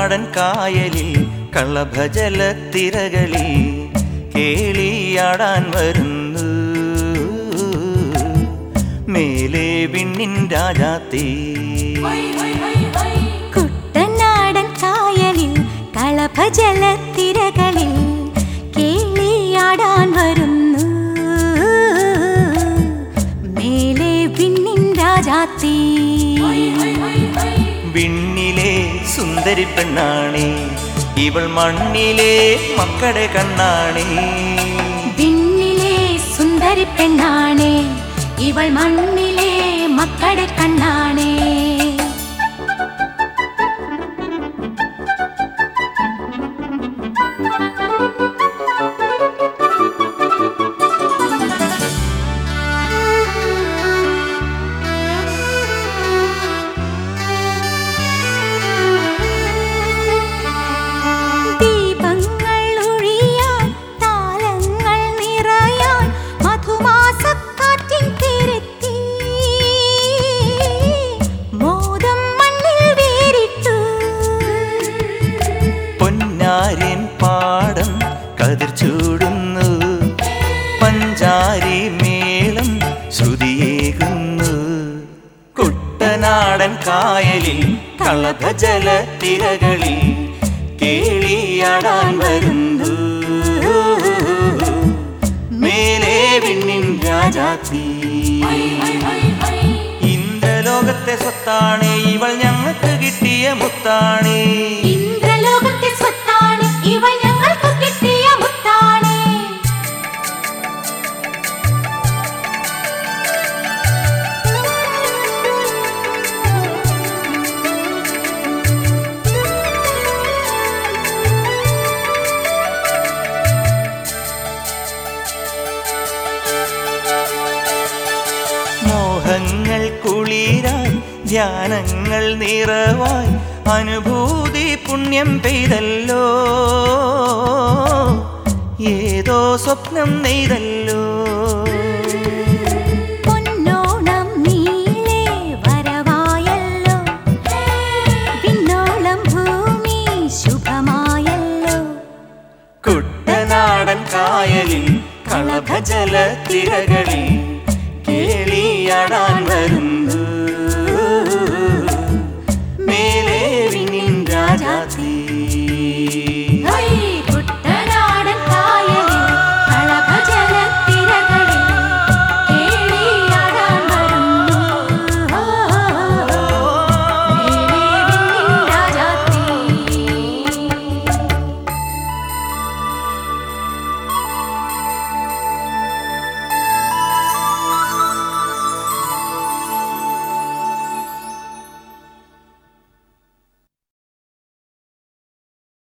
കുട്ടനാടൻ കായലിൽ കളഭജലത്തിരകളിൽ കേളിയാടാൻ വരുന്നു മേലെ വിണ്ണിൻ രാജാത്തേ കുട്ടനാടൻ കായലിൽ കളഭജലത്തിരകളിൽ കേളിയാടാൻ വരുന്നു മേലെ വിണ്ണിൻ രാജാത്തീ വിണ്ണിലെ സുന്ദരി പെണ്ണാണേ ഇവൾ മണ്ണിലെ മക്കളുടെ കണ്ണാണേ വിണ്ണിലെ സുന്ദരി പെണ്ണാണേ ഇവൾ മണ്ണിലെ മക്കളുടെ കണ്ണാണേ ദീപങ്ങൾ ഒഴിയാൻ താലങ്ങൾ നിറയാൻ മധുമാസക്കാറ്റിൻ തിരുത്തി മോദം മണ്ണിൽ വേരിട്ടു പൊന്നാര്യൻ പാടം കതിർ ചൂടുന്നു പഞ്ചാരി മേളം ശ്രുതിയേകുന്നു കുട്ടനാടൻ കായലിൽ കളഭജലത്തിരകളിൽ കേളിയാടാൻ വരുന്നു മേലെ വിണ്ണിൻ രാജാത്തി ഇന്ദ്രലോകത്തെ സ്വത്താണ് ഇവൾ ഞങ്ങൾക്ക് കിട്ടിയ മുത്താണ് ഇന്ദ്രലോകത്തെ സ്വത്താണ് ഇവൾ ഞങ്ങൾക്ക് കിട്ടിയ മുത്താണ് മോഹങ്ങൾ കുളിരായി ധ്യാനങ്ങൾ നിറവായി അനുഭൂതി പുണ്യം പെയ്തല്ലോ ഏതോ സ്വപ്നം നെയ്തല്ലോ പൊന്നോണം നീളെ വരവായല്ലോ പിന്നോളം ഭൂമി ശുഭമായല്ലോ കുട്ടനാടൻ കായലിൽ കളഭജലത്തിരകളിൽ